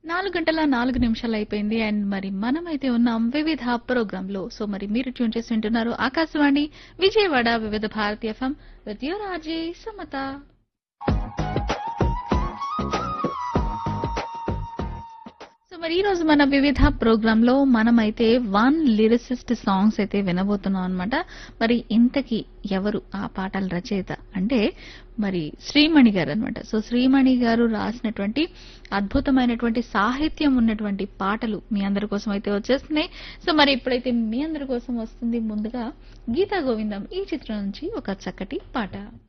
నాలుగు గంటల నాలుగు నిమిషాలు అయిపోయింది అండ్ మరి మనమైతే ఉన్నాం వివిధ ప్రోగ్రామ్ లో సో మరి మీరు ట్యూన్ చేసి వింటున్నారు Akashvani Vijayawada Vividh Bharati F M with your R J Samatha so మరి ఈ రోజు మన వివిధ ప్రోగ్రామ్ లో మనమైతే వన్ లిరిసిస్ట్ సాంగ్స్ అయితే వినబోతున్నాం అనమాట మరి ఇంతకీ ఎవరు ఆ పాటల రచయిత అంటే మరి శ్రీమణి గారు అనమాట సో శ్రీమణి గారు రాసినటువంటి అద్భుతమైనటువంటి సాహిత్యం ఉన్నటువంటి పాటలు మీ అందరి కోసం అయితే వచ్చేస్తున్నాయి సో మరి ఇప్పుడైతే మీ అందరి కోసం వస్తుంది ముందుగా గీతా గోవిందం ఈ చిత్రం నుంచి ఒక చక్కటి పాట